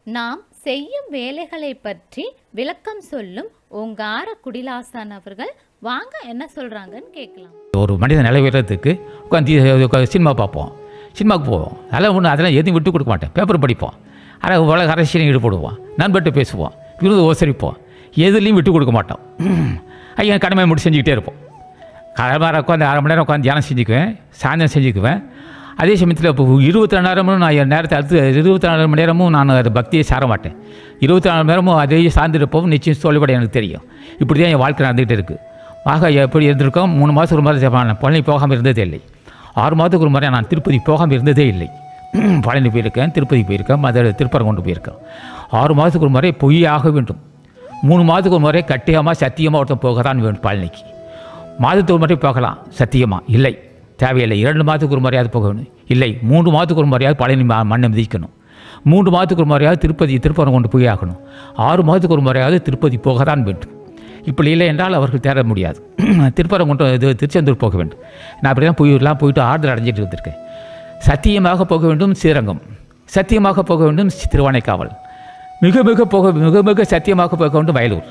நாம் செய்யும் வேலைகளை பற்றி விளக்கம் சொல்லும் ஓங்கார குடிலாசான் அவர்கள் வாங்க என்ன சொல்றாங்கன்னு கேட்கலாம் ஒரு மனிதன் நிலை உயரத்துக்கு உட்காந்து சினிமா பார்ப்போம் சினிமாவுக்கு போவோம் அதெல்லாம் ஒன்று அதெல்லாம் எதையும் விட்டு கொடுக்க மாட்டேன் பேப்பர் படிப்போம் ஆனால் உலக அரசியலையும் ஈடுபடுவோம் நண்பர்கிட்ட பேசுவோம் விருது உபசரிப்போம் எதுலேயும் விட்டு கொடுக்க மாட்டோம் ஐயா கடமை மட்டும் செஞ்சுக்கிட்டே இருப்போம் கடமை உட்காந்து அரை மணி நேரம் உட்காந்து தியானம் செஞ்சுக்குவேன் சாயந்தரம் செஞ்சுக்குவேன் அதே சமயத்தில் இப்போ இருபத்தி ரெண்டு நேரமும் நான் என் நேரத்தை அடுத்து இருபத்தி நாலு மணி நேரமும் நான் அது பக்தியை சார மாட்டேன் இருபத்தி நாலு மணி நேரமும் அதே சார்ந்திருப்பவும் நிச்சயம் சொல்லிவிட எனக்கு தெரியும் இப்படி தான் என் வாழ்க்கை நடந்துகிட்டு இருக்குது ஆக எப்படி இருந்திருக்கோம் மூணு மாதத்துக்கு ஒரு மாதிரி நான் பழனி போகாமல் இருந்ததே இல்லை ஆறு மாதத்துக்கு ஒரு முறை நான் திருப்பதி போகாமல் இருந்ததே இல்லை பழனி போயிருக்கேன் திருப்பதி போயிருக்கேன் மதுரை திருப்பரங்குண்டு போயிருக்கேன் ஆறு மாதத்துக்கு ஒரு முறை பொய் ஆக வேண்டும் மூணு மாதத்துக்கு ஒரு முறை கட்டியமாக சத்தியமாக ஒருத்தன் போக தான் வேண்டும் பழனிக்கு மாதத்துக்கு ஒரு முறை போகலாம் சத்தியமாக இல்லை தேவையில்லை இரண்டு மாதத்துக்கு ஒரு முறையாவது போக வேணும் இல்லை மூன்று மாதத்துக்கு ஒரு முறையாவது பழனி ம- மண்ணை மிதிக்கணும் மூன்று மாதத்துக்கு ஒரு முறையாவது திருப்பதி திருப்பரம் கொண்டு போய் ஆகணும் ஆறு மாதத்துக்கு ஒரு முறையாவது திருப்பதி போக தான் வேண்டும் இப்படி இல்லை என்றால் அவர்கள் தேட முடியாது திருப்பரம் கொண்டு இது திருச்செந்தூர் போக வேண்டும் நான் அப்படி தான் போயிடலாம் போயிட்டு ஆறுதல் அடைஞ்சிட்டு வந்திருக்கேன் சத்தியமாக போக வேண்டும் ஸ்ரீரங்கம் சத்தியமாக போக வேண்டும் திருவானைக்காவல் மிக மிக போக மிக மிக சத்தியமாக போக வேண்டும் வயலூர்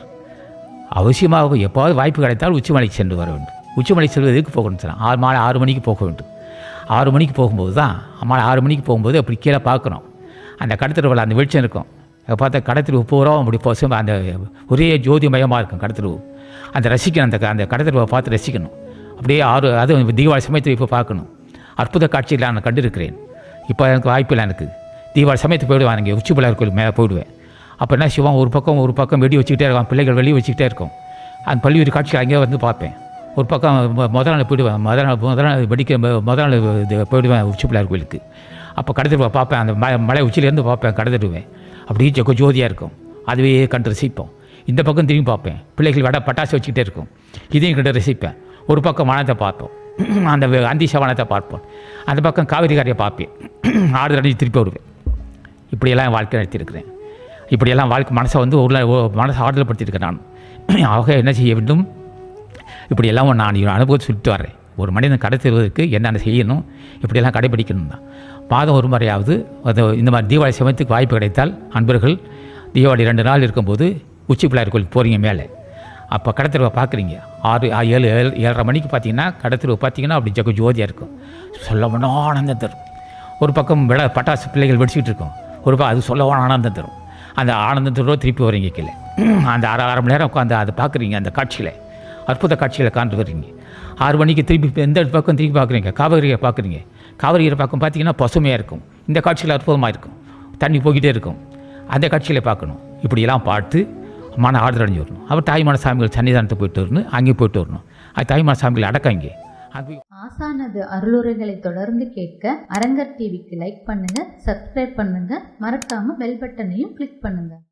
அவசியமாக எப்போது வாய்ப்பு கிடைத்தால் உச்சிமலைக்கு சென்று வர வேண்டும் உச்சிமலை செல்வதற்கு போகணும் சார் ஆறு மாலை ஆறு மணிக்கு போக வேண்டும் ஆறு மணிக்கு போகும்போது தான் மாலை ஆறு மணிக்கு போகும்போது அப்படி கீழே பார்க்குறோம் அந்த கடத்திருவில் அந்த வெளிச்சம் இருக்கும் அதை பார்த்தா கடத்திருவு பூரா அப்படி போசும் அந்த ஒரே ஜோதிமயமாக இருக்கும் கடத்திருவு அந்த ரசிக்கணும் அந்த அந்த கடத்திருவை பார்த்து ரசிக்கணும் அப்படியே ஆறு அது தீபாவளி சமயத்தில் இப்போ பார்க்கணும் அற்புத காட்சிகளை நான் கண்டிருக்கிறேன் இப்போ எனக்கு வாய்ப்பில்லை எனக்கு தீபாவளி சமயத்துக்கு போயிடுவேன் இங்கே உச்சிபுலார் கோயில் மேலே போயிடுவேன் அப்போ என்ன சிவம் ஒரு பக்கம் ஒரு பக்கம் வெடி வச்சுக்கிட்டே இருக்கான் பிள்ளைகள் வெளியே வச்சுக்கிட்டே இருக்கும் அந்த பல்வேறு காட்சிகள் அங்கேயே வந்து பார்ப்பேன் ஒரு பக்கம் மொ- முதல் நாள் போயிடுவேன் முதல் நாள் முதல் நாள் வெடிக்க மொ- முதல் நாள் இது போயிடுவேன் உச்சிப்பிள்ளையார் கோயிலுக்கு அப்போ கடத்திடுவேன் பார்ப்பேன் அந்த ம மலை உச்சியிலேருந்து பார்ப்பேன் கடத்திடுவேன் அப்படியே ஜொக்க ஜோதியாக இருக்கும் அதுவே கண்டு ரசிப்போம் இந்த பக்கம் திரும்பி பார்ப்பேன் பிள்ளைகள் வட பட்டாசு வச்சுக்கிட்டே இருக்கும் இதையும் கண்டு ரசிப்பேன் ஒரு பக்கம் வானத்தை பார்ப்போம் அந்த வெ- அந்தி சவானத்தை பார்ப்போம் அந்த பக்கம் காவிரி கரையை பார்ப்பேன் ஆடு அடைஞ்சு திருப்பி வருவேன் இப்படியெல்லாம் என் வாழ்க்கை நடத்தியிருக்கிறேன் இப்படியெல்லாம் வாழ்க்கை மனசை வந்து உள்ள ஒ- மனசை ஆறுதல்படுத்தியிருக்கேன் நான் ஆக என்ன செய்ய வேண்டும் இப்படியெல்லாம் நான் என் அனுபவத்தை சொல்லிட்டு வர்றேன் ஒரு மனிதன் கடை தருவதற்கு என்னென்ன செய்யணும் இப்படியெல்லாம் கடைபிடிக்கணும் தான் மாதம் ஒரு முறையாவது அது இந்த மாதிரி தீபாவளி சமயத்துக்கு வாய்ப்பு கிடைத்தால் அன்பர்கள் தீபாவளி ரெண்டு நாள் இருக்கும்போது உச்சி பிள்ளையார் கோயிலுக்கு போகிறீங்க மேலே அப்போ கடத்தருவை பார்க்குறீங்க ஆறு ஆ, ஏழு ஏழு ஏழரை மணிக்கு பார்த்தீங்கன்னா கடத்தருவை பார்த்தீங்கன்னா அப்படி ஜக ஜோதியாக இருக்கும் சொல்ல முடியும் ஆனந்தம் தரும் ஒரு பக்கம் விட பட்டாசு பிள்ளைகள் வெடிச்சிக்கிட்டு இருக்கும் ஒரு பக்கம் அது சொல்ல ஆனந்தம் தரும் அந்த ஆனந்தத்தோட திருப்பி வரீங்க கீழே அந்த அரை அரை மணி நேரம் உட்காந்து அதை பார்க்குறீங்க அந்த காட்சிகளை அற்புத காட்சிகளை காண்டு வர்றீங்க ஆறு மணிக்கு திருப்பி எந்த பக்கம் திருப்பி பார்க்குறீங்க காவிரியை பார்க்குறீங்க காவிரியை பக்கம் பார்த்தீங்கன்னா பசுமையாக இருக்கும் இந்த காட்சிகள் அற்புதமாக இருக்கும் தண்ணி போய்கிட்டே இருக்கும் அந்த காட்சிகளை பார்க்கணும் இப்படியெல்லாம் பார்த்து மன ஆறுதல் அடைஞ்சு வரணும் அப்புறம் தாய்மான சாமிகள் சன்னிதானத்தை போயிட்டு வரணும் அங்கேயும் போயிட்டு வரணும் அது தாய்மான சாமிகள் அடக்கம் இங்கே அங்கே ஆசானது அருளுரைகளை தொடர்ந்து கேட்க அரங்கர் டிவிக்கு லைக் பண்ணுங்க சப்ஸ்கிரைப் பண்ணுங்க மறக்காம பெல் பட்டனையும் கிளிக் பண்ணுங்க